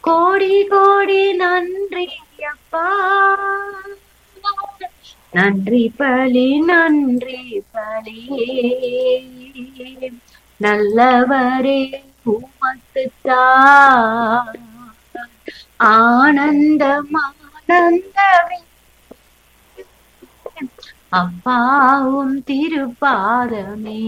கோடி கோடி நன்றி அப்பா நன்றி பலி நன்றி பலியே நல்லவரே உமக்குத்தான் ஆனந்தம் ஆனந்தமே அப்பாவும் திருப்பாதமே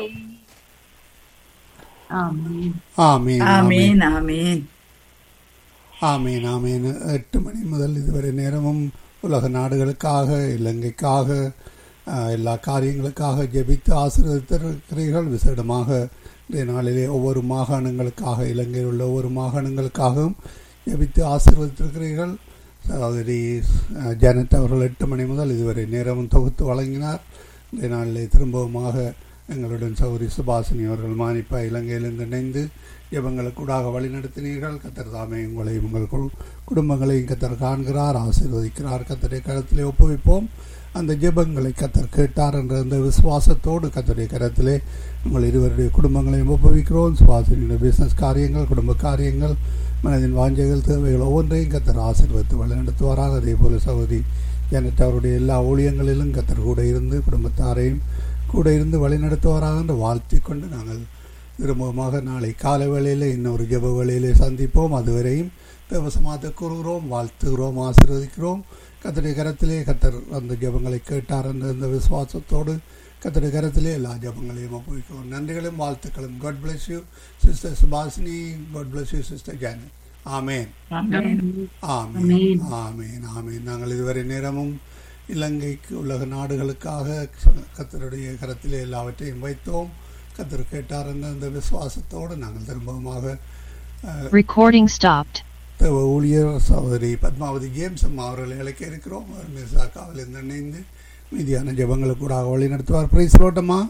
ஆமென் ஆமீன் ஆமீன் ஆமீன் ஆமீன் ஆமீன் எட்டு மணி முதல் இதுவரை நேரமும் உலக நாடுகளுக்காக இலங்கைக்காக ஆஹ், எல்லா காரியங்களுக்காக ஜெபித்து ஆசீர்வதித்திருக்கிறீர்கள் விசேடமாக இன்றைய நாளிலே ஒவ்வொரு மாகாணங்களுக்காக இலங்கையில் உள்ள ஒவ்வொரு மாகாணங்களுக்காகவும் ஜெபித்து ஆசீர்வதித்திருக்கிறீர்கள் சகோதரி ஆஹ், ஜானட் அவர்கள் எட்டு மணி முதல் இதுவரை நேரமும் தொகுத்து வழங்கினார் இன்றைய நாளிலே திரும்பவுமாக எங்களுடன் சௌரி சுபாசினி அவர்கள் மானிப்பா இலங்கையிலிருந்து இணைந்து ஜெபங்களுக்கூடாக வழிநடத்தினீர்கள் கத்தர் தாமே உங்களையும் உங்கள் கு- குடும்பங்களையும் கத்தர் காண்கிறார் ஆசீர்வதிக்கிறார் கத்தரை கரத்திலே ஒப்புவிப்போம் அந்த ஜெபங்களை கத்தர் கேட்டார் என்ற அந்த விசுவாசத்தோடு கத்தருடைய கரத்திலே உங்கள் இருவருடைய குடும்பங்களையும் ஒப்புவிக்கிறோம் சுவாசினியுடைய பிசினஸ் காரியங்கள் குடும்ப காரியங்கள் மனதின் வாஞ்சைகள் தேவைகள் ஒவ்வொன்றையும் கத்தர் ஆசீர்வதித்து வழிநடத்துவாராக அதே போல சகோதரி ஜனட் அவருடைய எல்லா ஊழியங்களிலும் கத்தர் கூட இருந்து குடும்பத்தாரையும் கூட இருந்து வழிநடத்துவாராக என்று வாழ்த்திக் கொண்டு நாங்கள் திரும்பமாக நாளை காலை வேளையில் இன்னொரு ஜெப வேளையிலே சந்திப்போம் அதுவரையும் தேவசமாத்த கூறுகிறோம் வாழ்த்துகிறோம் ஆசீர்வதிக்கிறோம் கத்தருடைய கரத்திலே கத்தர் அந்த ஜெபங்களை கேட்டார் என்ற இந்த விசுவாசத்தோடு கத்தருடைய கரத்திலே எல்லா ஜெபங்களையும் ஒப்புவிக்கிறோம் நன்றிகளும் வாழ்த்துக்களும் God bless you sister Subhashini God bless you sister Johnny ஆமேன் ஆமீன் ஆமீன் ஆமீன் ஆமீன் நாங்கள் இதுவரை நேரமும் இலங்கைக்கு உலக நாடுகளுக்காக கத்தருடைய கரத்திலே எல்லாவற்றையும் வைத்தோம் கத்தர் கேட்டார் என்ற அந்த விசுவாசத்தோடு நாங்கள் திரும்பவுமாக அஹ், Recording stopped. தேவ ஊழியர் சகோதரி பத்மாவதி ஜேம்ஸ் அம்மா அவர்களை அழைக்க இருக்கிறோம் அவர் மிர்சாக்காவில் இருந்து இணைந்து மீதியான ஜெபங்களுக்கு கூட வழி நடத்துவார் பிரைஸ் ரோட்டம்மா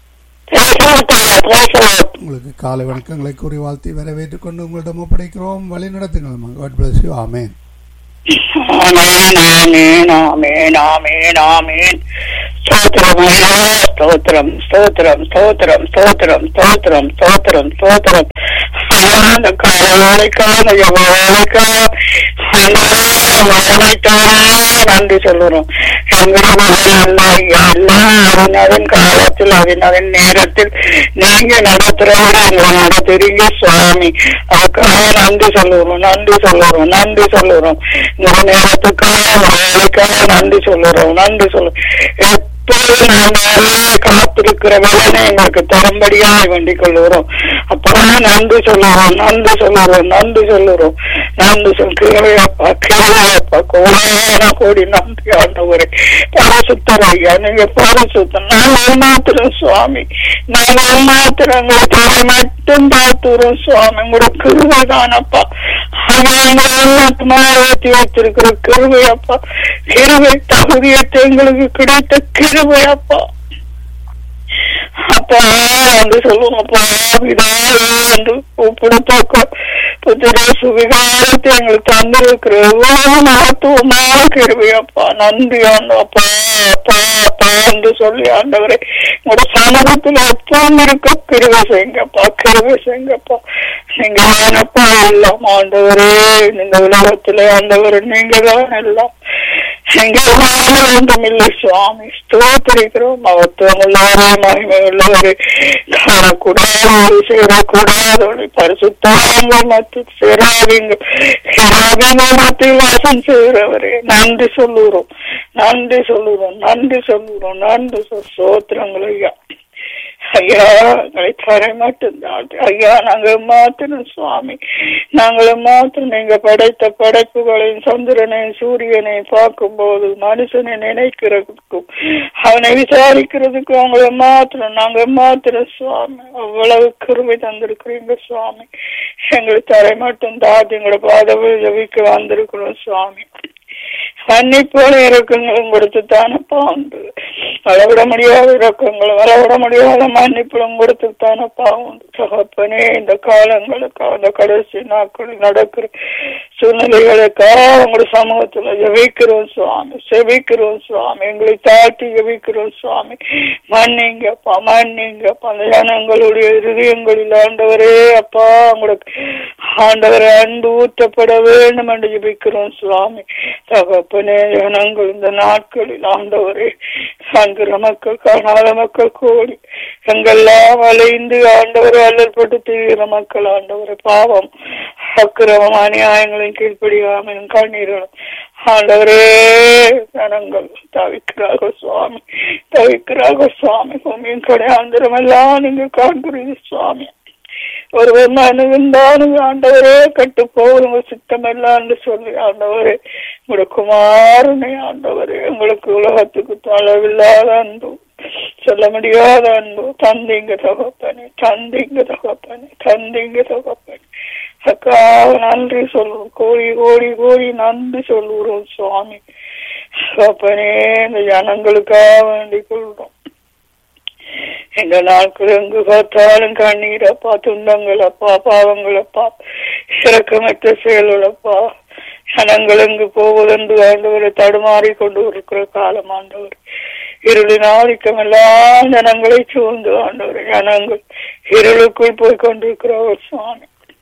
உங்களுக்கு காலை வணக்கங்களை கூறி வாழ்த்தி வரவேற்றுக் கொண்டு உங்களிடம் ஒப்படைக்கிறோம் வழி நடத்துங்கள் காட் பிளஸ் யூ ஆமேன் ஆமேன் ஆமேன் ஆமேன் ஆமேன் ஆமேன் ஸ்தோத்திரம் ஐயா ஸ்தோத்திரம் ஸ்தோத்திரம் ஸ்தோத்திரம் ஸ்தோத்திரம் ஸ்தோத்திரம் ஸ்தோத்திரம் ஸ்தோத்திரம் அந்த காலைக்கான வேலைக்கான நன்றி சொல்லுறோம் அதன் காலத்தில் அதன் அதன் நேரத்தில் நீங்க நடத்துறவரை எங்களை நடத்துறீங்க சுவாமி அதுக்காக நன்றி சொல்லுறோம் நன்றி சொல்லுறோம் நன்றி சொல்லுறோம் இந்த நேரத்துக்காக வேலைக்காக நன்றி சொல்லுறோம் நன்றி சொல்லுறோம் எப்போதும் நாங்கள் காத்திருக்கிற வேலை எங்களுக்கு தரும்படியாக வேண்டிக் கொள்ளுகிறோம் அப்பா நன்றி சொல்லுறோம் நன்றி சொல்லுறோம் நன்றி சொல்லுறோம் நன்றி சொல் கிருவையப்பா கிருவையப்பா கோடான கோடி நன்றி ஆண்டவரே பரசுத்தர் ஐயா நீங்க பரசுத்தம் நாங்கள் மாத்திரம் சுவாமி நாங்கள் மாத்திரம் உங்களை தலை மட்டும் பார்த்துறோம் சுவாமி உங்களோட கிருவை தானப்பா மாற்றி வைத்திருக்கிற கிருவையப்பா கிருவை தகுதியத்தை எங்களுக்கு கிடைத்த கிருவையப்பா அப்பா என்று சொல்லுவோம் அப்பா பிதாவே என்று ஒப்பிடத்தக்க புத்திர சுவிகாரத்தை எங்களுக்கு தந்திருக்கிற எவ்வளவு மகத்துவமான கிருவையப்பா நன்றி ஆண்டு அப்பா அப்பா அப்பா என்று சொல்லி ஆண்டவரே உங்களோட சமூகத்தில் எப்பவும் இருக்க கிருவை செய்யுங்கப்பா கிருவை செய்யுங்கப்பா நீங்க தானப்பா எல்லாம் ஆண்டவரே இந்த உலகத்திலே ஆண்டவர் நீங்க தான் எல்லாம் எங்க ஒன்றுமில்லை சுவாமி ஸ்தோத்திரிக்கிறோம் மகத்துவம் உள்ளவரே மகிமை உள்ளவரே காணக்கூடாது சேரக்கூடாது பரிசுத்தாங்க மத்தியில் சேராதீங்க சேராதீங்க மத்தியில் வாசம் செய்கிறவரே நன்றி சொல்லுறோம் நன்றி சொல்லுறோம் நன்றி சொல்லுறோம் நன்றி சொல் சோத்திரங்கள் ஐயா ஐயா எங்களை தர மட்டும்தான் ஐயா நாங்க மாத்திரம் சுவாமி நாங்களும் மாத்திரம் நீங்க படைத்த படைப்புகளையும் சந்திரனையும் சூரியனையும் பார்க்கும்போது மனுஷனை நினைக்கிறதுக்கும் அவனை விசாரிக்கிறதுக்கும் அவங்கள மாத்திரம் நாங்க மாத்திரம் சுவாமி அவ்வளவு கிருமை தந்திருக்கிறீங்க சுவாமி எங்களுக்கு தரை மட்டும் தாத்தி எங்களோட பாதவை ஜபிக்க வந்திருக்கிறோம் சுவாமி மன்னிப்போல இறக்கங்களும் கொடுத்து தானப்பா உண்டு அளவிட முடியாத இறக்கங்களும் அளவிட முடியாத மன்னிப்புகளும் கொடுத்து தானப்பா உண்டு தகப்பனே இந்த காலங்களுக்கு அந்த கடைசி நாட்கள் நடக்கிற சூழ்நிலைகளுக்காக உங்களோட சமூகத்துல ஜெபிக்கிறோம் சுவாமி செபிக்கிறோம் சுவாமி எங்களை தாழ்த்தி ஜெபிக்கிறோம் சுவாமி மன்னிங்கப்பா மன்னிங்கப்பா அந்த ஜனங்களுடைய இருதயங்களில் ஆண்டவரே அப்பா உங்களுக்கு ஆண்டவர் அன்பு ஊற்றப்பட வேண்டும் என்று ஜெபிக்கிறோம் சுவாமி தகப்பனே ஜனங்கள் இந்த நாட்களில் ஆண்டவரே காண்கிற மக்கள் காணாத மக்கள் கோடி எங்கெல்லாம் அலைந்து ஆண்டவரை அல்லற்பட்டு தீவிர மக்கள் ஆண்டவரை பாவம் அக்கிரமம் அநியாயங்களின் கீழ்ப்படியாமையும் கண்ணீர்களும் ஆண்டவரே ஜனங்கள் தவிக்கிறார்கள் சுவாமி தவிக்கிறார்கள் சுவாமி பூமியின் கடையாந்திரம் எல்லாம் நீங்க காண்கிறீங்க சுவாமி ஒருவர் மனுவிந்தாலும் ஆண்டவரே கட்டு போகும் சித்தம் எல்லாம் என்று சொல்லி ஆண்டவரே உங்களோட குமாரனை ஆண்டவரே உங்களுக்கு உலகத்துக்கு அளவில்லாத அன்பு சொல்ல முடியாத அன்பு தந்திங்க தகப்பனே தந்திங்க தகப்பனே தந்திங்க தகப்பனே அக்கா நன்றி சொல்லுவோம் கோடி கோடி கோடி நன்றி சொல்லுகிறோம் சுவாமி தகப்பனே இந்த ஜனங்களுக்காக வேண்டிக் கொள்றோம் எங்க நாட்கள் எங்கு பார்த்தாலும் கண்ணீர் அப்பா துன்பங்கள் அப்பா பாவங்கள் அப்பா இறக்கமற்ற செயல்கள் அப்பா ஜனங்கள் எங்கு போவதென்று ஆண்டவரை தடுமாறி கொண்டு இருக்கிற காலம் ஆண்டவர் இருளின் ஆதிக்கம் எல்லாம் ஜனங்களை சூழ்ந்து ஆண்டவர் ஜனங்கள் இருளுக்குள் போய் கொண்டிருக்கிறவர் சுவாமி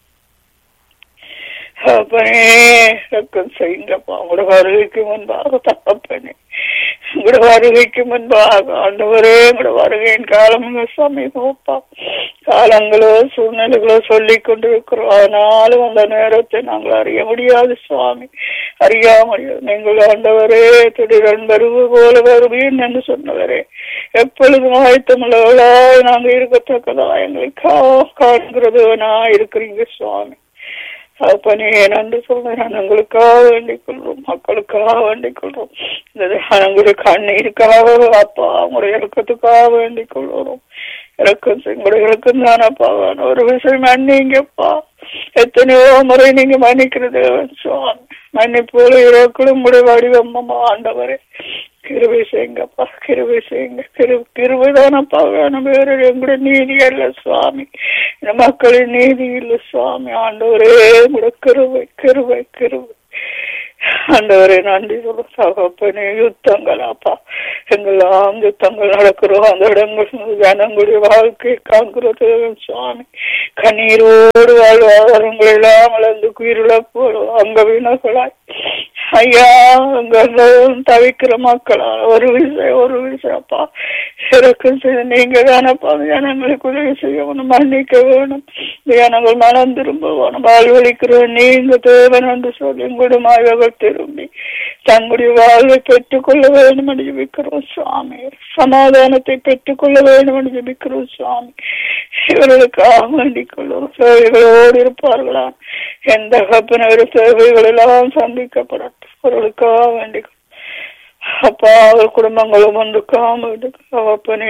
அப்பனே ரக்கம் செய்யுங்கப்பா உங்களோட வருகைக்கு முன்பாக தப்பனே உங்களோட வருகைக்கு முன்பாக ஆண்டவரே உங்களோட வருகையின் காலம் சமீபப்பா காலங்களோ சூழ்நிலைகளோ சொல்லிக் கொண்டிருக்கிறோம் ஆனாலும் அந்த நேரத்தை நாங்கள் அறிய முடியாது சுவாமி அறிய முடியாது நீங்கள் ஆண்டவரே திடீரென் வருவு போல வருவீன் என்று சொன்னவரே எப்பொழுதும் ஆயத்தமுள்ளவர்களாய் நாங்கள் இருக்கத்தக்கதா எங்களை கா காண்கிறது இருக்கிறீங்க சுவாமி அப்பனே நன்றி சொல்றேன் ஜனங்களுக்காக வேண்டிக் கொள்றோம் மக்களுக்காக வேண்டிக் கொள்றோம் இந்த ஜனங்களுடைய கண்ணீருக்காக அப்பா அவங்களுடைய இறக்கத்துக்காக வேண்டிக் கொள்றோம் இறக்கம் உங்களுடைய இறக்கம் தானப்பா ஒரு விஷயம் மன்னிங்கப்பா எத்தனையோ முறை நீங்க மன்னிக்கிறது சுவாமி மன்னிப்போல இறக்கலும் உடைய வடிவம்மமா ஆண்டவரே கிருவை செய்யுங்கப்பா கிருவை செய்யுங்க கிரு கிருவைதானப்பா வேணும் வேற எங்களுடைய நீதி அல்ல சுவாமி இந்த மக்களின் நீதி இல்ல சுவாமி ஆண்டவரே உங்களோட கிருவை கிருவை கிருவை ஆண்டவரே நன்றி சொல்ல சகப்பனே யுத்தங்கள் அப்பா எங்கெல்லாம் யுத்தங்கள் நடக்கிறோம் அந்த இடங்கள் ஜனங்களுடைய வாழ்க்கை காண்கிறது சுவாமி கண்ணீரோடு வாழ்வாதாரங்கள் எல்லாம் இழந்து குயிரிழப்பு அங்க வீணர்களாய் ஐயா அங்க தவிக்கிற மக்களா ஒரு விஷயம் ஒரு விஷயப்பா இறக்கம் செய்ய நீங்க தானப்பா ஜனங்களுக்கு உதவி செய்யணும் மன்னிக்க வேணும் ஜனங்கள் மனம் திரும்ப வேணும் வாழ்வழிக்கிற நீங்க தேவன் என்று சொல்லி உங்களுடைய மாயவர்கள் திரும்பி தங்களுடைய வாழ்வை பெற்றுக்கொள்ள வேண்டும் என்று ஜபிக்கிறோம் சுவாமி சமாதானத்தை பெற்றுக்கொள்ள வேண்டும் என்று ஜபிக்கிறோம் சுவாமி இவர்களுக்காக வேண்டிக் கொள்ளும் சேவைகளோடு இருப்பார்களா எந்த கப்பன சேவைகள் எல்லாம் சந்திக்கப்படட்டும் அவர்களுக்காக வேண்டிக் அப்பா அவர் குடும்பங்களும் வந்து காமப்பனே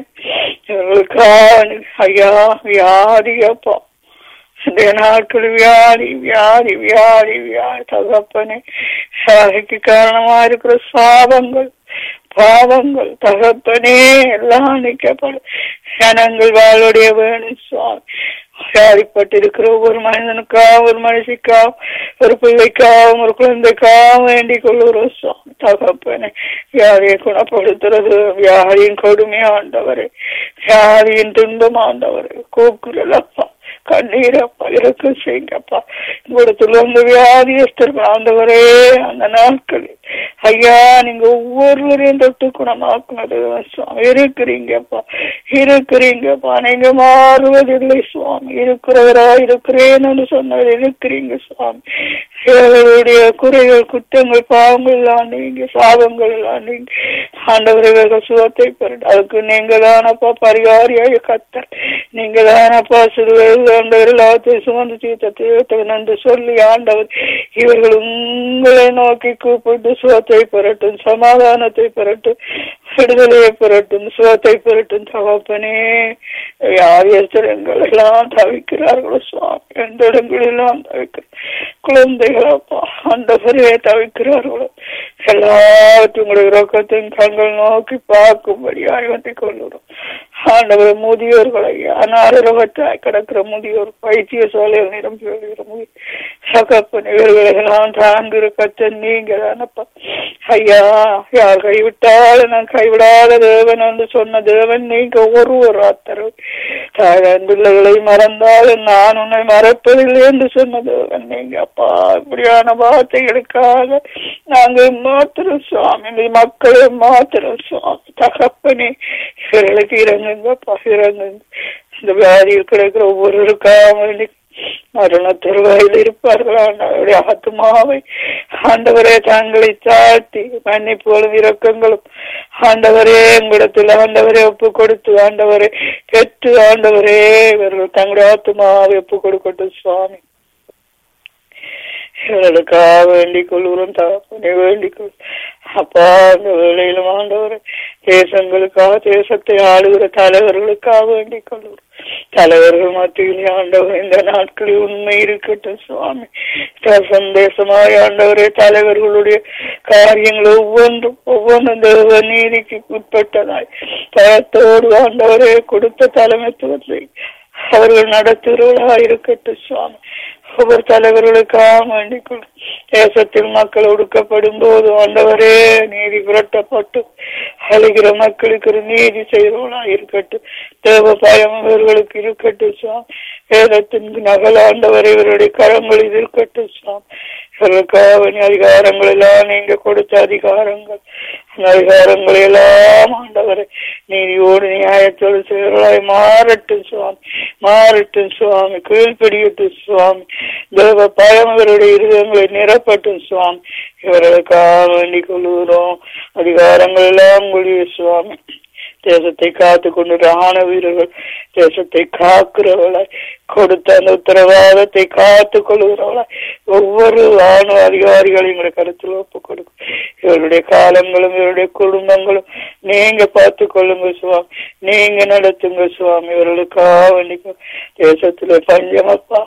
இவர்களுக்காக ஐயா வியாதி அப்பா இந்த நாட்கள் வியாதி வியாதி வியாதி வியாதி தகப்பனே வியாதிக்கு காரணமா இருக்கிற சாபங்கள் பாவங்கள் தகப்பனே எல்லாம் நிக்கப்படும் ஜனங்கள் வாழுடைய வேணும் சுவாமி வியாதிப்பட்டிருக்கிற ஒவ்வொரு மனிதனுக்காக ஒரு மனுஷிக்கா ஒரு பிள்ளைக்காகவும் ஒரு குழந்தைக்காகவும் வேண்டிக் கொள்ளுகிறோம் சுவாமி தகப்பனே வியாதியை குணப்படுத்துறது வியாதியின் கொடுமை ஆண்டவரே வியாதியின் துன்பம் ஆண்டவரே கூக்குறலப்பா கண்ணீரப்பா இறக்க செய்யுங்கப்பா உங்களோட துளர்ந்த வியாதியஸ்தர் ஆண்டவரே அந்த நாட்களில் ஐயா நீங்க ஒவ்வொருவரையும் தொட்டு குணமாக்குனது சுவாமி இருக்கிறீங்கப்பா இருக்கிறீங்கப்பா நீங்க மாறுவதில்லை சுவாமி இருக்கிறவரா இருக்கிறேன்னு சொன்னவர் இருக்கிறீங்க சுவாமி இவர்களுடைய குறைகள் குற்றங்கள் பாவங்கள் எல்லாம் நீங்க சாபங்கள் எல்லாம் நீங்க ஆண்டவர்கள் சுகத்தை பெற அதுக்கு நீங்க தானப்பா பரிகாரியாக கத்தர் நீங்க தானப்பா சிறுவர்கள் ஆண்டவர் எல்லாத்தையும் சுமந்து தீர்த்த என்று சொல்லி ஆண்டவர் இவர்கள் உங்களை நோக்கி கூப்பிட்டு சுகத்தை பெறட்டும் சமாதானத்தை பெறட்டும் விடுதலையை பெறட்டும் சுகத்தை பெறட்டும் தகப்பனே வியாதியஸ்தரங்கள் எல்லாம் தவிக்கிறார்களோ சுவாமி எந்த இடங்களெல்லாம் தவிக்கிற குழந்தைகளப்பா ஆண்டவரே தவிக்கிறார்களோ எல்லாவற்றும் உங்களுடைய இறக்கத்தையும் கண்கள் நோக்கி பார்க்கும்படியாய் வந்து கொள்ளுறோம் ஆண்டவர் முதியோர்களை அனாரோகத்தாய் கிடக்கிற முதியோர் வைத்திய சோலையில் நிரம்பி வருகிற முதியோர் தகப்பன் இவர்களெல்லாம் தாங்குற கத்தன் நீங்க தானப்பா ஐயா யார் கைவிட்டாலும் நான் கைவிடாத தேவன் என்று சொன்ன தேவன் நீங்க ஒருவர் ஆத்தரவு தாழன் பிள்ளைகளை மறந்தாலும் நான் உன்னை மறப்பதில்லை என்று சொன்ன தேவன் நீங்க அப்பா இப்படியான வார்த்தைகளுக்காக நாங்கள் மாத்திரம் சுவாமி மக்களை மாத்திரம் சுவாமி தகப்பனே இவர்களுக்கு இறங்குங்கப்பா இறங்குங்க இந்த வியாதியில் கிடைக்கிற ஒவ்வொருவருக்காக மரண தருவாயில் இருப்பார்கள் ஆண்டவருடைய ஆத்மாவை ஆண்டவரே தங்களை தாழ்த்தி மன்னிப்புகளும் இரக்கங்களும் ஆண்டவரே உங்களிடத்தில் ஆண்டவரே ஒப்பு கொடுத்து ஆண்டவரே பெற்று ஆண்டவரே இவர்கள் தங்களுடைய ஆத்மாவை ஒப்பு கொடுக்கட்டும் சுவாமி இவர்களுக்காக வேண்டிக் கொள்கிறோம் தகப்பனை வேண்டிக் கொள் அப்பா அந்த வேளையிலும் ஆண்டவர் தேசங்களுக்காக தேசத்தை ஆளுகிற தலைவர்களுக்காக வேண்டிக் கொள்கிறோம் தலைவர்கள் மத்தியில் ஆண்டவர் இந்த நாட்களில் உண்மை இருக்கட்டும் சுவாமி சந்தேசமாய் ஆண்டவரே தலைவர்களுடைய காரியங்கள் ஒவ்வொன்றும் ஒவ்வொன்றும் தேவ நீதிக்கு உட்பட்டதாய் பயத்தோடு ஆண்டவரே கொடுத்த தலைமைத்துவத்தை அவர்கள் நடத்துகிறவர்களா இருக்கட்டும் சுவாமி ஒவ்வொரு தலைவர்களுக்காக வேண்டிக் தேசத்தில் மக்கள் ஒடுக்கப்படும் போது ஆண்டவரே நீதி புரட்டப்பட்டு அழுகிற மக்களுக்கு ஒரு நீதி செய்கிறவர்களா இருக்கட்டும் தேவ பயம் இவர்களுக்கு இருக்கட்டும் சுவாமி வேதத்தின் நகல் ஆண்டவர் இவருடைய கரங்களில் இருக்கட்டும் சுவாமி இவர்களுக்காக அதிகாரங்கள் எல்லாம் நீங்க கொடுத்த அதிகாரங்கள் அந்த அதிகாரங்கள் எல்லாம் ஆண்டவரை நீதியோடு நியாயத்தோடு செய்வர்களாய் மாறட்டும் சுவாமி மாறட்டும் சுவாமி கீழ்படியட்டும் சுவாமி தேவ பயம் இவருடைய இருதயங்களை நிரப்பட்டும் சுவாமி இவர்களுக்காக வேண்டிக் கொள்கிறோம் அதிகாரங்கள் எல்லாம் உங்களுடைய சுவாமி தேசத்தை காத்து கொண்டு ராண வீரர்கள் தேசத்தை காக்கிறவர்களாய் கொடுத்த அந்த உத்தரவாதத்தை காத்து கொள்கிறவர்களாய் ஒவ்வொரு ராணுவ அதிகாரிகளையும் எங்களுடைய கருத்தில் ஒப்பு கொடுக்கும் இவருடைய காலங்களும் இவருடைய குடும்பங்களும் நீங்க பார்த்து கொள்ளுங்க சுவாமி நீங்க நடத்துங்க சுவாமி இவர்களுக்காக வேண்டிக்கும் தேசத்துல பஞ்சமப்பா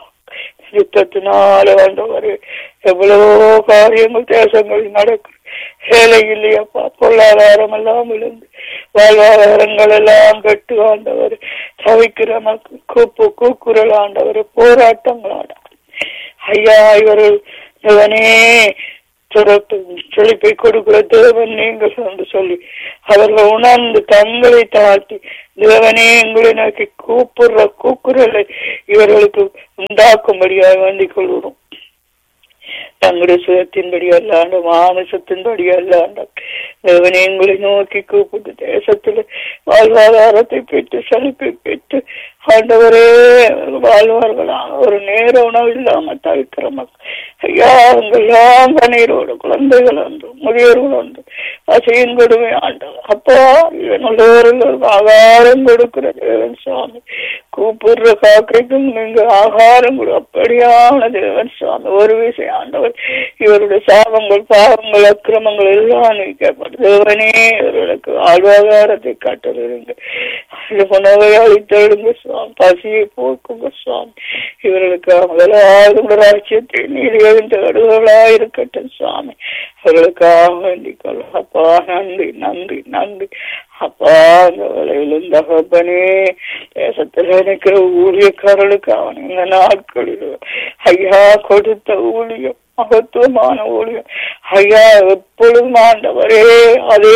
யுத்தத்தினால வந்தவர் எவ்வளவோ காரியங்கள் தேசங்கள் நடக்கும் வேலை இல்லையப்பா பொருளாதாரம் எல்லாம் விழுந்து வாழ்வாதாரங்கள் எல்லாம் கட்டு ஆண்டவர் தவிக்கிற மக்கள் கூப்பு கூக்குரல் ஆண்டவர் போராட்டங்கள் ஆண்டவர் ஐயா இவர்கள் இவனே சிறப்பு செழிப்பை கொடுக்கிற தேவன் நீங்கள் என்று சொல்லி அவர்கள் உணர்ந்து தங்களை தாழ்த்தி தேவனே எங்களை நோக்கி கூப்பிடுற கூக்குரலை இவர்களுக்கு உண்டாக்கும்படியாக வேண்டிக் கொள்கிறோம் தங்களுடைய சுயத்தின்படி அல்லாண்ட மாமிசத்தின்படி அல்லாண்ட தேவனை எங்களை நோக்கி கூப்பிட்டு தேசத்தில் வாழ்வாதாரத்தை பெற்று செழிப்பை பெற்று ஆண்டவரே வாழ்வார்களா ஒரு நேர உணவு இல்லாம தவிக்கிற மக்கள் ஐயா அவங்கெல்லாம் கண்ணீரோடு குழந்தைகள் உண்டு முதியோர்கள் உண்டு பசியின் கொடுமை ஆண்டவர் அப்பா இவனுள்ளவர்களுக்கு ஆகாரம் கொடுக்கிற தேவன் சுவாமி கூப்பிடுற காக்கைக்கும் நீங்க ஆகாரம் கொடு அப்படியான தேவன் சுவாமி ஒரு விஷயம் ஆண்டவர் இவருடைய சாபங்கள் பாவங்கள் அக்கிரமங்கள் எல்லாம் நீக்கப்படும் தேவனே இவர்களுக்கு ஆழ்வாதாரத்தை காட்டுறீங்க உணவை அளித்தெழுங்க சுவாமி பசியை போக்குங்க சுவாமி இவர்களுக்கு முதலாவது கூட ராஜ்யத்தை நீதிகளின் தேடுகளா இருக்கட்டும் சுவாமி அவர்களுக்காக வேண்டிக் கொள்ளும் அப்பா நன்றி நன்றி நன்றி அப்பா அந்த வேலையிலும் தகப்பனே தேசத்தில் இருக்கிற ஊழியக்காரர்களுக்கு அவன் இந்த நாட்களில் ஐயா கொடுத்த ஊழியம் மகத்துவமான ஊழியம் ஐயா எப்பொழுதும் ஆண்டவரே அதே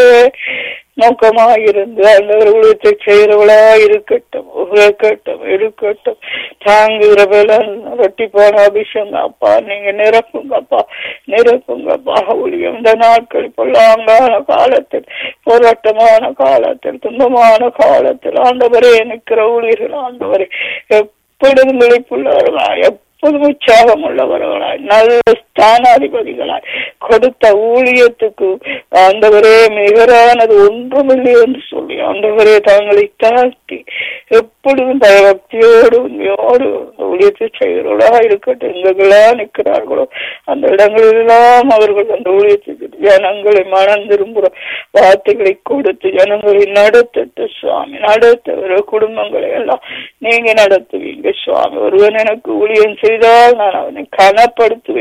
நோக்கமாயிருந்து அந்த ஊழியத்தை செய்கிறவளா இருக்கட்டும் இருக்கட்டும் இருக்கட்டும் தாங்குகிற பலன் ரொட்டிப்பான அபிஷேகம் அப்பா நீங்க நிரப்புங்கப்பா நிரப்புங்கப்பா ஊழியம் இந்த நாட்கள் பொல்லாங்கான காலத்தில் போராட்டமான காலத்தில் துன்பமான காலத்தில் ஆண்டவரே நிற்கிற ஊழியர்கள் ஆண்டவரே எப்பொழுதும் விழிப்புள்ளவர்களா எப்போதும் உற்சாகம் உள்ளவர்களாய் நல்ல ஸ்தானாதிபதிகளாய் கொடுத்த ஊழியத்துக்கு ஆண்டவரே மிகரானது ஒன்றுமில்லை என்று சொல்லி ஆண்டவரே தங்களை தாழ்த்தி எப்பொழுதும் பயபக்தியோடு உண்மையோடு ஊழியத்தை செய்கிறவர்களா இருக்கட்டும் எங்கெல்லாம் நிற்கிறார்களோ அந்த இடங்களிலெல்லாம் அவர்கள் அந்த ஊழியத்துக்கு ஜனங்களை மனம் திரும்புகிற வார்த்தைகளை கொடுத்து ஜனங்களை நடத்தட்டு சுவாமி நடத்த குடும்பங்களை எல்லாம் நீங்க நடத்துவீங்க சுவாமி ஒருவன் எனக்கு ஊழியம் செய்தால் நான் அவனை கனப்படுத்துவேன் என்று சொன்ன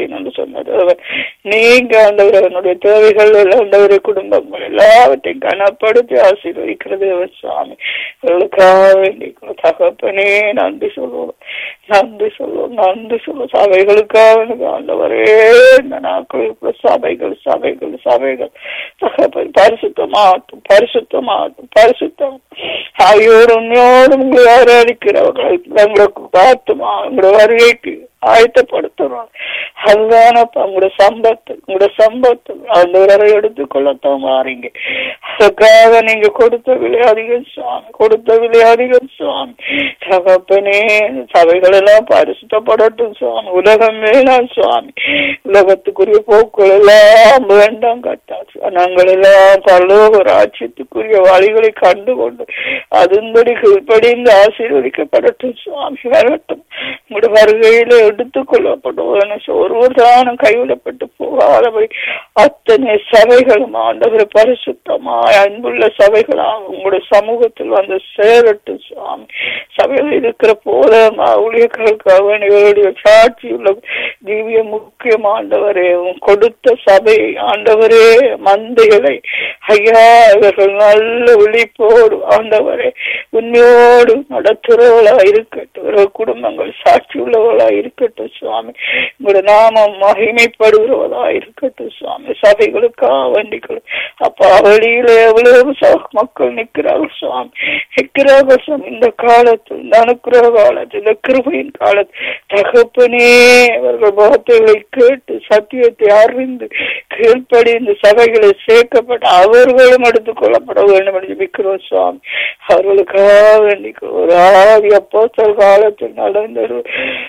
சொன்ன தேவன் நீங்க ஆண்டவர் என்னுடைய தேவைகள் எல்லாம் ஆண்டவரை குடும்பங்கள் எல்லாவற்றையும் கனப்படுத்தி ஆசீர்வதிக்கிற தேவன் சுவாமி இவர்களுக்காக வேண்டி தகப்பனே நன்றி சொல்லுவோம் நன்றி சொல்லுவோம் நன்றி சொல்லுவோம் சபைகளுக்காக எனக்கு ஆண்டவரே இந்த நாட்களுக்கு சபைகள் சபைகள் சபைகள் தகப்பன் பரிசுத்தமாகட்டும் பரிசுத்தமாகட்டும் பரிசுத்தம் ஆகியோர் உண்மையோடு உங்களை ஆராதிக்கிறவர்கள் உங்களுக்கு பார்த்துமா உங்களோட வருகைக்கு ஆயத்தப்படுத்துறோம் அதுதானப்பா உங்களோட சம்பத்து உங்களோட சம்பத்து ஆண்டவரை எடுத்துக்கொள்ளத்தான் மாறீங்க அதுக்காக நீங்க கொடுத்த விலை அதிகம் சுவாமி கொடுத்த விலை அதிகம் சுவாமி தகப்பனே சபைகள் எல்லாம் பரிசுத்தப்படட்டும் சுவாமி உலகம் வேணாம் சுவாமி உலகத்துக்குரிய போக்குகள் எல்லாம் வேண்டாம் கட்டா நாங்கள் எல்லாம் பரலோக ராஜ்யத்துக்குரிய வழிகளை கண்டுகொண்டு அதன்படி கீழ்ப்படிந்து ஆசீர்வதிக்கப்படட்டும் சுவாமி வரட்டும் உங்களுடைய வருகையில எடுத்துக் கொள்ளப்படும் ஒருவர் தானும் கைவிடப்பட்டு போகாதபடி அத்தனை சபைகளும் ஆண்டவர் பரிசுத்தமாய் அன்புள்ள சபைகளாக உங்களுடைய சமூகத்தில் வந்து சேரட்டும் சுவாமி சபையில் இருக்கிற போதமா ஊழியர்களுக்காக இவருடைய சாட்சி உள்ள திவ்ய முக்கியம் ஆண்டவரே உம் கொடுத்த சபை ஆண்டவரே மந்தைகளை ஐயா இவர்கள் நல்ல விழிப்போடு ஆண்டவரே உண்மையோடு நடத்துறவளா இருக்கட்டும் இவர்கள் குடும்பங்கள் சாட்சி உள்ளவளா இருக்கட்டும் சுவாமி உங்களோட நாமம் மகிமைப்படுகிறவளா இருக்கட்டும் சுவாமி சபைகளுக்காக வேண்டிக்கொள் அப்பா வெளியில எவ்வளவு ச- மக்கள் நிற்கிறார்கள் சுவாமி நிற்கிறார்கள் சுவாமி இந்த காலத்தில் இந்த அனுக்கிற காலத்தில் இந்த கிருபையின் காலத்தில் தகப்பனே அவர்கள் வார்த்தைகளை கேட்டு சத்தியத்தை அறிந்து கீழ்ப்படி இந்த சபைகளை சேர்க்கப்பட்ட அவர்களும் எடுத்துக் கொள்ளப்பட வேண்டும் என்று ஜெபிக்கிறோம் சுவாமி அவர்களுக்காக வேண்டிக்கிறோம் ஒரு ஆதி அப்போஸ்தலர் காலத்தில் நடந்த ஒரு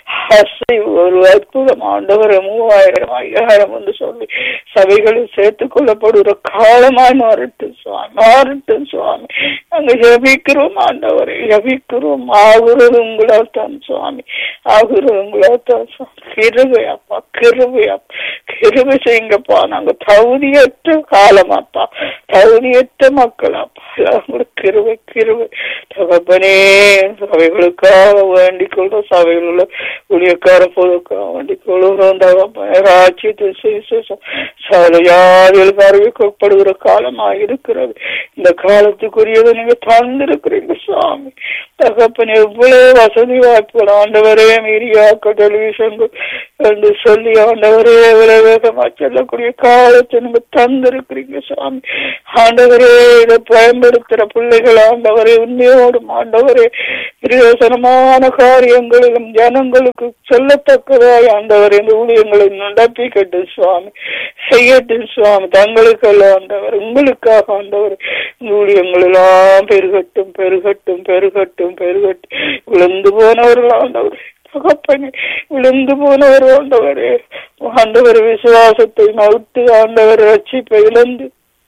அசைவு ஒரு அற்புதம் ஆண்டவர் மூவாயிரம் ஐயாயிரம் என்று சொல்லி சபைகளில் சேர்த்துக் கொள்ளப்படுகிற காலமாய் மாறட்டும் சுவாமி மாறட்டும் சுவாமி நாங்க ஜபிக்கிறோம் ஆண்டவரை ஜபிக்கிறோம் ஆகுறது உங்களால் தான் சுவாமி ஆகுறது உங்களால் தான் சுவாமி கிருபை அப்பா கிருபை அப்பா கிருபை செய்யுங்கப்பா நாங்க தகுதியற்ற காலமாப்பா தகுதியற்ற மக்கள் அப்பா உங்களுக்கு கிருபை கிருபை தகப்பனே சபைகளுக்காக வேண்டிக் கொள்றோம் சபையில் உள்ள ஊழியக்கார பொதுக்காக வேண்டிக் கொள்கிறோம் தகப்பனே ராஜ்யத்தை சுவிசேஷம் சகல யாரில் அறிவிக்கப்படுகிற காலமாக இருக்கிறது இந்த காலத்துக்குரியதை நீங்க தந்திருக்கிறீங்க சுவாமி தகப்பன் எவ்வளவு வசதி வாய்ப்புகள் ஆண்டவரே மீறியாக்க டெலிவிஷன் என்று சொல்லி ஆண்டவரே எவ்வளவு வேகமா செல்லக்கூடிய காலத்தை நீங்க தந்திருக்கிறீங்க சுவாமி ஆண்டவரே இதை பயன்படுத்துற பிள்ளைகள் ஆண்டவரே உண்மையோடும் ஆண்டவரே பிரயோசனமான காரியங்களிலும் ஜனங்களுக்கு சொல்லத்தக்கதாய் ஆண்டவர் இந்த ஊழியங்களை நடப்பிக்கட்டும் சுவாமி செய்யட்டும் சுவாமி தங்களுக்கல்ல ஆண்டவர் உங்களுக்காக ஆண்டவர் இந்த ஊழியங்கள் எல்லாம் பெருகட்டும் பெருகட்டும் பெருகட்டும் பெருகட்டும் விழுந்து போனவர்கள் ஆண்டவர் தகப்பனே விழுந்து போனவர் ஆண்டவரே ஆண்டவர் விசுவாசத்தை நவுட்டு ஆண்டவர் ரட்சிப்பை இழந்து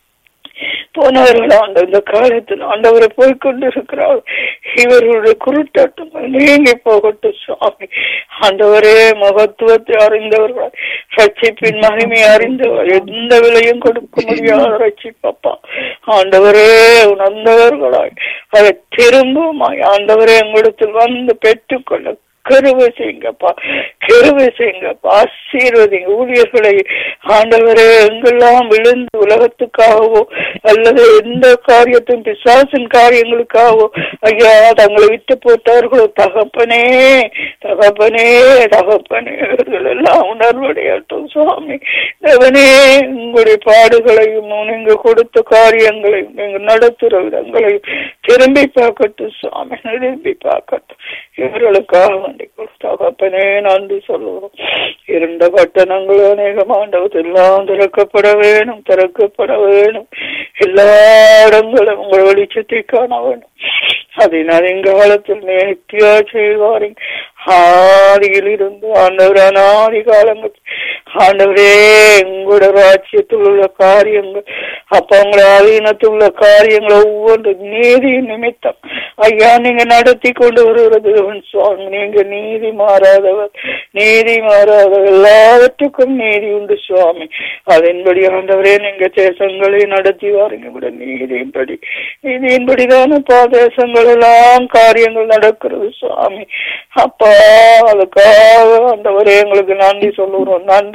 போனவர்கள் ஆண்ட இந்த காலத்தில் ஆண்டவரை போய்கொண்டு இருக்கிறார் இவர்களுடைய குருட்டாட்டம் நீங்கி போகட்டும் சுவாமி ஆண்டவரே மகத்துவத்தை அறிந்தவர்கள் ரட்சிப்பின் மகிமை அறிந்தவர் எந்த விலையும் கொடுக்க முடியாத ரட்சிப்பப்பா ஆண்டவரே உணர்ந்தவர்களாய் அதை திரும்புமாய் ஆண்டவரே எங்களிடத்தில் வந்து பெற்றுக்கொள்ள கருவை செய்யுங்கப்பா கருவை செய்யுங்கப்பா ஆசீர்வதிங்க ஊழியர்களை ஆண்டவரே எங்கெல்லாம் விழுந்து உலகத்துக்காகவோ அல்லது எந்த காரியத்தின் பிசாசின் காரியங்களுக்காகவோ ஐயா தங்களை விட்டு போட்டவர்களோ தகப்பனே தகப்பனே தகப்பனே இவர்கள் எல்லாம் உணர்வடையட்டும் சுவாமி தேவனே உங்களுடைய பாடுகளையும் நீங்க கொடுத்த காரியங்களையும் நீங்க நடத்துகிற விதங்களையும் திரும்பி பார்க்கட்டும் சுவாமி திரும்பி பார்க்கட்டும் இவர்களுக்காக வேண்டி தகப்பனே நன்றி சொல்லுவோம் இருந்த பட்டணங்கள் அநேகமாண்டவது எல்லாம் திறக்கப்பட வேணும் திறக்கப்பட வேணும் எல்லா இடங்களும் உங்கள் வெளிச்சத்தை காண வேணும் அதன் அதிகாலத்தில் நேர்த்தியா செய்வாரின் ஆதியில் இருந்து ஆண்டவர் அநாதி காலங்கள் ஆண்டவரே உங்களோட ராஜ்யத்தில் உள்ள காரியங்கள் அப்ப உங்களோட ஆதீனத்தில் உள்ள காரியங்கள் ஒவ்வொன்று நீதி நிமித்தம் ஐயா நீங்க நடத்தி கொண்டு வருகிறது சுவாமி நீங்க நீதி மாறாதவர் நீதி மாறாதவர் எல்லாவற்றுக்கும் நீதி உண்டு சுவாமி அதன்படி ஆண்டவரே நீங்க தேசங்களை நடத்தி வாருங்க கூட நீதியின்படி நீதியின்படிதான தேசங்கள் எல்லாம் காரியங்கள் நடக்கிறது சுவாமி அப்பா அதுக்காக ஆண்டவரே எங்களுக்கு நன்றி சொல்லுறோம் நன்றி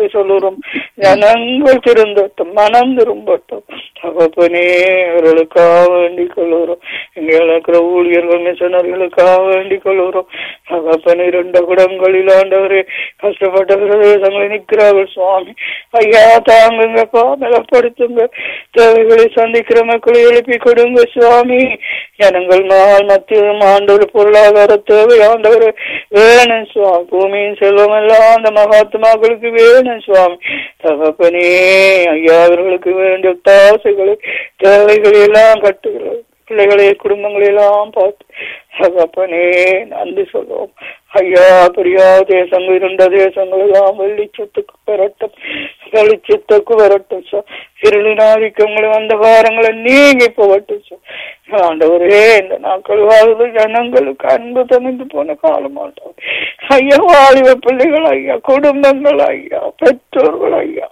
நன்றி சொல்லுறோம் ஜனங்கள் திருந்தட்டும் மனம் திரும்பட்டும் தகப்பனே அவர்களுக்காக வேண்டிக் கொள்ளுகிறோம் இங்க இருக்கிற ஊழியர்கள் மிஷனர்களுக்காக வேண்டிக் கொள்ளுகிறோம் தகப்பனே இரண்டு குடங்களில் ஆண்டவரே கஷ்டப்பட்ட பிரதேசங்களை நிற்கிறார்கள் சுவாமி ஐயா தாங்குங்கப்பா பலப்படுத்துங்க தேவைகளை சந்திக்கிற மக்களை எழுப்பி கொடுங்க சுவாமி ஜனங்கள் நாள் மத்தியிலும் ஆண்டவர் பொருளாதார தேவை ஆண்டவர் வேணும் சுவாமி பூமியின் செல்வம் எல்லாம் அந்த மகாத்மாக்களுக்கு வேணும் சுவாமி தகப்பனே ஐயா அவர்களுக்கு வேண்டிய தாசைகளை தேவைகளை எல்லாம் கட்டுகிறது பிள்ளைகளை குடும்பங்களை எல்லாம் பார்த்து தகப்பனே நன்றி சொல்லுவோம் ஐயா பெரியா தேசங்கள் இருந்த தேசங்கள் எல்லாம் வெளிச்சத்துக்கு வரட்டும் வெளிச்சத்துக்கு வரட்டும் சார் இருளின் ஆதிக்கங்களும் அந்த வாரங்களை நீங்கி போகட்டும் சார் ஆண்டவரே இந்த நாட்கள் வாழ்வு ஜனங்களுக்கு அன்பு தணிந்து போன காலம் ஆண்டவர் ஐயா வாலிப பிள்ளைகள் ஐயா குடும்பங்கள் ஐயா பெற்றோர்கள் ஐயா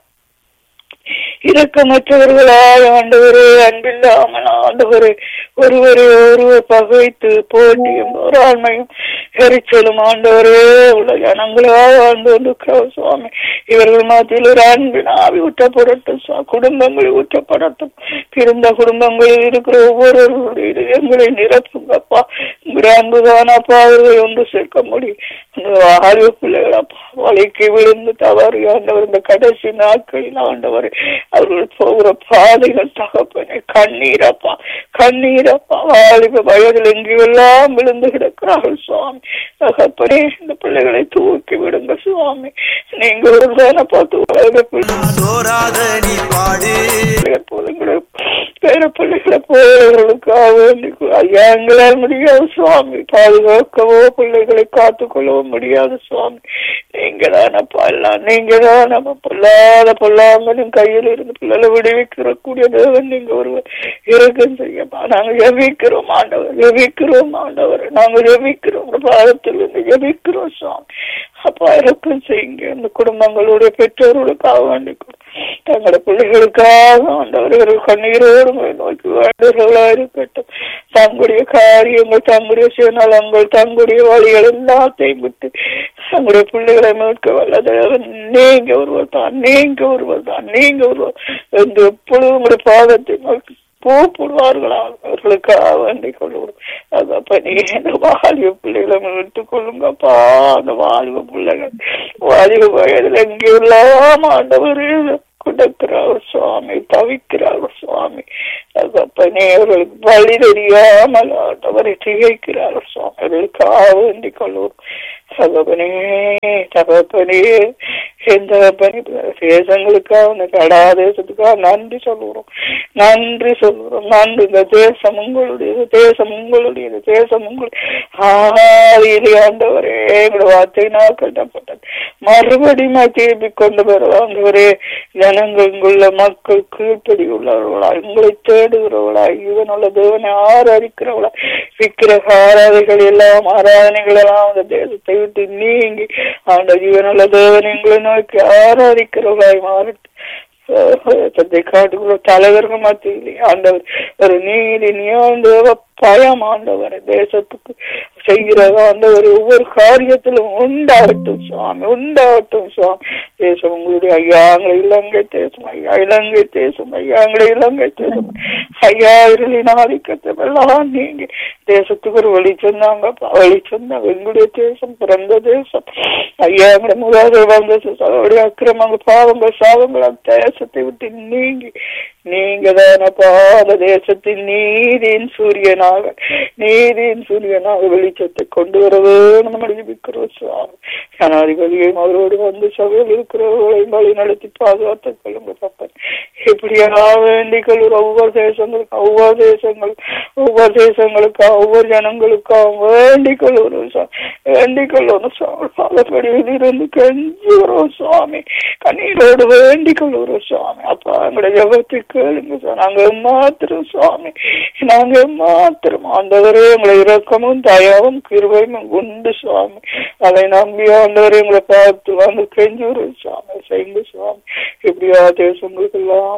இரக்கமற்றவர்களால் ஆண்டவரே அன்பில்லாமல் ஆண்டவரே ஒருவரை ஒருவர் பகைத்து போட்டியும் ஒரு ஆண்மையும் எரிச்சலும் ஆண்டவரே உள்ள ஜனங்களாக வாழ்ந்து கொண்டிருக்கிறோம் சுவாமி இவர்கள் மத்தியில் ஒரு அன்பின் ஆவி ஊற்றப்படட்டும் சுவா- குடும்பங்களில் ஊற்றப்படட்டும் பிறந்த குடும்பங்களில் இருக்கிற ஒவ்வொருவருடைய இதயங்களை நிரப்புங்கப்பா உங்களுடைய அன்புதானப்பா அவர்களை ஒன்று சேர்க்க முடியும் ஆய்வு பிள்ளைகள் அப்பா வலைக்கு விழுந்து தவறு ஆண்டவர் இந்த கடைசி நாட்களில் ஆண்டவர் அவர்கள் போகிற பாதைகள் தகப்பனே கண்ணீரப்பா கண்ணீரப்பா வாலிப வயதில் எங்கெல்லாம் விழுந்து கிடக்கிறார்கள் சுவாமி தகப்பனே இந்த பிள்ளைகளை தூக்கி விடுங்க சுவாமி நீங்க ஒரு தானே பார்த்து வயது பிள்ளை சோராத நீ பாடு போதுங்களை பேர பிள்ளைகளை போகிறவர்களுக்காக வேண்டிக் கொள். ஐயா எங்களால் முடியாது சுவாமி பாதுகாக்கவோ பிள்ளைகளை காத்துக்கொள்ளவோ முடியாது சுவாமி நீங்க தானப்பா எல்லாம் நீங்க தான் நம்ம பொல்லாத பொல்லாங்கனும் கையில் இருந்து பிள்ளைகளை விடுவிக்கிற கூடிய தேவன் நீங்க ஒருவர் இருக்கும் செய்யப்பா நாங்க ஜெபிக்கிறோம் ஆண்டவர் ஜெபிக்கிறோம் ஆண்டவர் நாங்க ஜெபிக்கிறோம் உங்க பாதத்தில் இருந்து ஜெபிக்கிறோம் சுவாமி அப்பா இறக்கம் செய்யுங்க இந்த குடும்பங்களுடைய பெற்றோர்களுக்காக வேண்டிக் கொள். தங்களோட பிள்ளைகளுக்காக ஆண்டவர்கள் கண்ணீரோடு உம்மை நோக்கி வேண்டுகிறவர்களா இருக்கட்டும் தங்களுடைய காரியங்கள் தங்களுடைய சுயநலங்கள் தங்களுடைய வழிகள் எல்லாத்தையும் விட்டு தங்களுடைய பிள்ளைகளை மீட்க வல்லதேவன் நீங்க ஒருவர் தான் நீங்க ஒருவர் தான் நீங்க ஒருவர் என்று எப்பொழுதும் உங்களுடைய பாதத்தை நோக்கி கூப்பிடுவார்களா அவர்களுக்காக வேண்டிக் கொள்ளுவோம் அதப்ப நீ இந்த வாலிப பிள்ளைகளை விட்டுக் கொள்ளுங்கப்பா அந்த வாலிப பிள்ளைகள் வாலிப வயதில் எங்கெல்லாம் ஆண்டவரே கொடுக்கிறார் சுவாமி தவிக்கிறார் சுவாமி தகப்பனே அவர்களுக்கு வழி தெரியாமல் ஆண்டவரை திகைக்கிறார் சுவாமி அவர்களுக்காக வேண்டிக் கொள்வோம் தகப்பனே தகப்பனே எந்த தகப்பனே தேசங்களுக்காக இந்த கடா தேசத்துக்காக நன்றி சொல்லுகிறோம் நன்றி சொல்லுகிறோம் நன்றி இந்த தேசம் உங்களுடையது தேசம் உங்களுடையது தேசம் உங்களுடைய ஆதியிலே ஆண்டவரே எங்களுடைய வார்த்தையினால் கட்டப்பட்டது மறுபடியும் திருப்பி கொண்டு வருவாங்கவரே ஜனங்கள் இங்குள்ள மக்கள் கீழ்ப்படி உள்ளவர்களா உங்களை தேடுகிறவர்களா இவனுள்ள தேவனை ஆராதிக்கிறவர்களா விக்கிரக ஆராதைகள் எல்லாம் ஆராதனைகள் எல்லாம் அந்த தேசத்தை விட்டு நீங்கி ஆண்ட ஜீவனுள்ள தேவன் எங்களை நோக்கி ஆராதிக்கிறவர்களாய் மாறட்டும் சத்தை காட்டுக்குள்ள தலைவர்கள் மத்தியிலே ஆண்டவர் ஒரு நீதி நியாய பயம் ஆண்டவர் தேசத்துக்கு செய்கிறதா ஆண்டவர் ஒவ்வொரு காரியத்திலும் உண்டாகட்டும் சுவாமி உண்டாகட்டும் சுவாமி தேசம் உங்களுடைய ஐயாங்களை இலங்கை தேசம் ஐயா இலங்கை தேசம் ஐயாங்களை இலங்கை தேசம் ஐயா இருளின் ஆதிக்கத்தை எல்லாம் நீங்க தேசத்துக்கு ஒரு வழி சொன்னாங்க வழி சொன்னாங்க எங்களுடைய தேசம் பிறந்த தேசம் ஐயா எங்களுடைய முதல் வந்த அவருடைய அக்கிரமங்கள் பாவங்கள் சாபங்கள் அந்த தேசத்தை விட்டு நீங்கி நீங்க தானப்பா அந்த தேசத்தின் நீதியின் சூரியனாக நீதியின் சூரியனாக வெளிச்சத்தை கொண்டு வர வேணும் நம்ம ஜெபிக்கிறோம் சுவாமி ஜனாதிபதியையும் அவரோடு வந்து சபையில் இருக்கிறவர்களையும் வழி நடத்தி பாதுகாத்துக் கொள்ளுங்க தப்பன் இப்படியா வேண்டிக் கொள்ளுற ஒவ்வொரு தேசங்களுக்கும் ஒவ்வொரு தேசங்களும் ஒவ்வொரு தேசங்களுக்கா ஒவ்வொரு ஜனங்களுக்காக வேண்டிக் கொள்ளுறோம் சுவாமி வேண்டிக் கொள்ளுறோம் சுவாமி பாதப்படியில் இருந்து கெஞ்சுகிறோம் சுவாமி கண்ணீரோடு வேண்டிக் கொள்ளுறோம் சுவாமி அப்பா எங்களுடைய ஜபத்தை கேளுங்க சுவாமி நாங்க மாத்திரம் சுவாமி நாங்க மாத்திரம் ஆண்டவரே எங்களை இரக்கமும் தயாவும் கிருபையும் உண்டு சுவாமி அதை நம்பி ஆண்டவரே எங்களை பார்த்து வந்து கெஞ்சுகிறோம் சுவாமி செய்யுங்க சுவாமி இப்படியா தேசங்களுக்கு எல்லாம் வந்து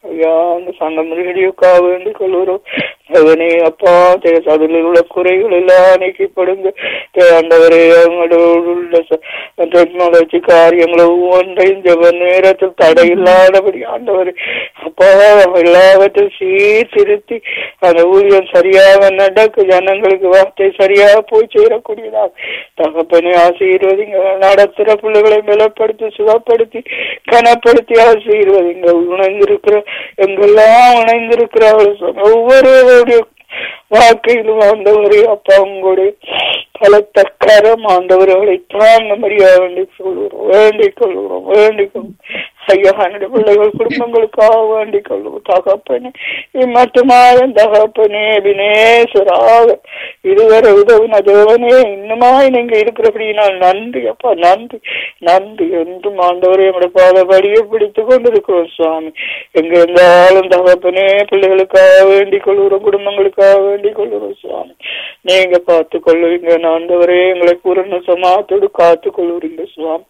ஐயா அந்த சங்கம் ரேடியோக்காக வேண்டிக் கொள்கிறோம் அவனே அப்பா தே- அதில் உள்ள குறைகள் எல்லாம் நீக்கப்படுங்க தே- ஆண்டவரே அவங்களோடு உள்ள டெக்னாலஜி காரியங்கள் ஒவ்வொன்றையும் ஜெப நேரத்தில் தடையில்லாதபடி ஆண்டவர் அப்பா எல்லாவற்றையும் சீர்திருத்தி அந்த ஊழியம் சரியாக நடக்க ஜனங்களுக்கு வார்த்தை சரியாக போய் சேரக்கூடியதாக தகப்பனை ஆசீர்வதிங்க நடத்துற பிள்ளைகளை பலப்படுத்தி சுகப்படுத்தி கனப்படுத்தி ஆசீர்வதிங்க உணர்ந்திருக்கிற எங்கெல்லாம் உணர்ந்திருக்கிறார்கள் சொன்ன ஒவ்வொருவருடைய வாழ்க்கையிலும் ஆண்டவரே அப்பா உங்களுடைய பலத்த கரம் ஆண்டவர்களை தாங்க மரியாதை வேண்டிக் கொள்கிறோம் வேண்டிக் கொள்கிறோம் வேண்டிக் கொள்கிறோம் ஐயா என்னுடைய பிள்ளைகள் குடும்பங்களுக்காக வேண்டிக் கொள்வோம் தகப்பனே இம்மட்டுமாயும் தகப்பனே வினேஸ்வராக இதுவரை உதவின தேவனே இன்னுமாய் நீங்க இருக்கிறபடி நான் நன்றி அப்பா நன்றி நன்றி என்றும் ஆண்டவரே நம்முடைய பாதபடியை பிடித்து கொண்டிருக்கிறோம் சுவாமி எங்க இருந்தாலும் தகப்பனே பிள்ளைகளுக்காக வேண்டிக் கொள்கிறோம் குடும்பங்களுக்காக வேண்டிக் கொள்கிறோம் சுவாமி நீங்க பார்த்து கொள்ளுவீங்க ஆண்டவரே எங்களை பூரண சமாத்தோடு காத்து கொள்ளுறீங்க சுவாமி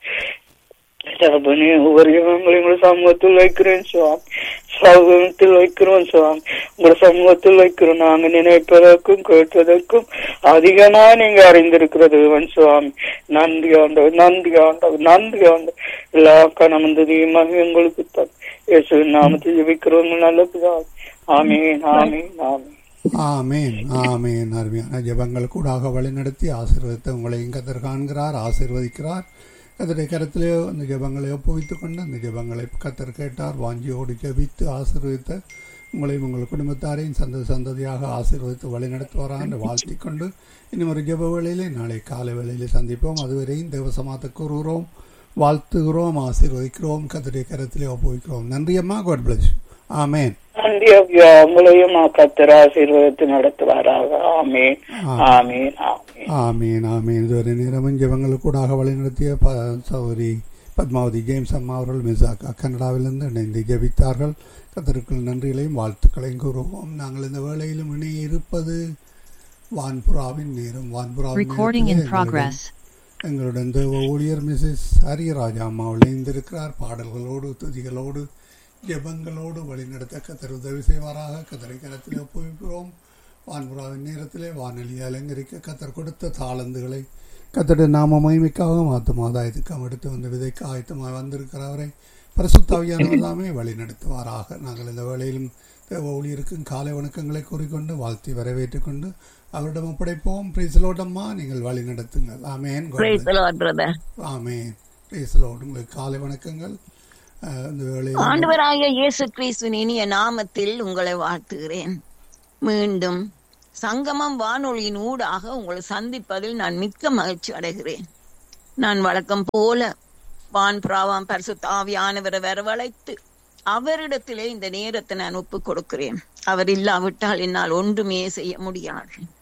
தகப்பனே ஒவ்வொரு ஜனங்களையும் உங்களை சமூகத்தில் வைக்கிறேன் சுவாமி சமூகத்தில் வைக்கிறோம் சுவாமி உங்களை சமூகத்தில் வைக்கிறோம் நாங்க நினைப்பதற்கும் கேட்பதற்கும் அதிகமா நீங்க அறிந்திருக்கிற தேவன் சுவாமி நன்றி ஆண்டவர் நன்றி ஆண்டவர் நன்றி ஆண்டவர் எல்லா கணமந்ததையும் உங்களுக்கு தான் இயேசுவின் நாமத்தில் ஜெபிக்கிறோம் நல்ல பிதாவே. ஆமீன் ஆமீன் ஆமீன் ஆமேன் ஆமேன் அருமையான ஜெபங்கள் கூடாக வழிநடத்தி ஆசீர்வதித்து உங்களையும் கத்தர் காண்கிறார் ஆசீர்வதிக்கிறார் கத்தருடைய கருத்திலே அந்த ஜெபங்களை ஒப்புவித்துக் கொண்டு அந்த ஜெபங்களை கத்தர் கேட்டார் வாஞ்சியோடு ஜெபித்து ஆசீர்வதித்த உங்களையும் உங்கள் குடும்பத்தாரையும் சந்த சந்ததியாக ஆசீர்வதித்து வழிநடத்துவாரா என்று வாழ்த்திக் கொண்டு இன்னும் ஒரு ஜெப வேளையிலே நாளை காலை வேளையிலே சந்திப்போம் அதுவரையும் தேவசமாத்த கூறுகிறோம் வாழ்த்துகிறோம் ஆசீர்வதிக்கிறோம் கத்தருடைய கருத்திலே ஒப்புவிக்கிறோம் நன்றி அம்மா காட் பிளஸ் ஆமேன் நன்றி ஐயா உங்களையும் கத்தர் ஆசீர்வதித்து நடத்துவாராக ஆமீன் ஆமீன் ஆமீன் ஆமீன் ஆமீன் இதுவரை நேரமும் ஜெபங்களுக்கூடாக வழிநடத்திய ப சௌரி பத்மாவதி ஜேம்ஸ் அம்மா அவர்கள் மிசாக்கா கனடாவிலிருந்து இணைந்து ஜெபித்தார்கள் கத்தருக்குள் நன்றிகளையும் வாழ்த்துக்களையும் கூறுவோம் நாங்கள் இந்த வேளையிலும் இணைய இருப்பது வான்புறாவின் நேரம் வான்புறாவின் Recording in நேரத்திலே progress. எங்களுடன் தேவ ஊழியர் மிஸ்ஸஸ் ஹரியராஜா அம்மா இணைந்திருக்கிறார் பாடல்களோடு துதிகளோடு ஜெபங்களோடு வழிநடத்த கத்தர் உதவி செய்வாராக கத்தரை கரத்திலே ஒப்புவிக்கிறோம் வான்புறாவின் நேரத்திலே வானொலி அலங்கரிக்க கத்தர் கொடுத்த தாளந்துகளை கத்தருடைய நாம மகிமைக்காகவும் ஆத்துமாதாயத்துக்காக எடுத்து வந்த விதைக்கு ஆயத்தமாக வந்திருக்கிறவரை பரிசுத்தாவியானவர் தாமே வழி நடத்துவாராக நாங்கள் இந்த வேளையிலும் தேவ ஊழியருக்கும் காலை வணக்கங்களை கூறிக்கொண்டு வாழ்த்தி வரவேற்றுக் கொண்டு அவரிடம் ஒப்படைப்போம் பிரிசலோடம்மா நீங்கள் வழி நடத்துங்கள் ஆமேன் God Praise bless. the Lord, brother. ஆமேன் பிரிசலோடு உங்களுக்கு காலை வணக்கங்கள் அஹ், இந்த வேளையில் ஆண்டவராகிய இயேசு கிறிஸ்துவின் இனிய நாமத்தில் உங்களை வாழ்த்துகிறேன் மீண்டும் சங்கமம் வானொலியின் ஊடாக உங்களை சந்திப்பதில் நான் மிக்க மகிழ்ச்சி அடைகிறேன் நான் வழக்கம் போல வான் பிராவாம் பரிசுத்த ஆவியானவரை வரவழைத்து அவரிடத்திலே இந்த நேரத்தை நான் ஒப்புக் கொடுக்கிறேன் அவர் இல்லாவிட்டால் என்னால் ஒன்றுமே செய்ய முடியாது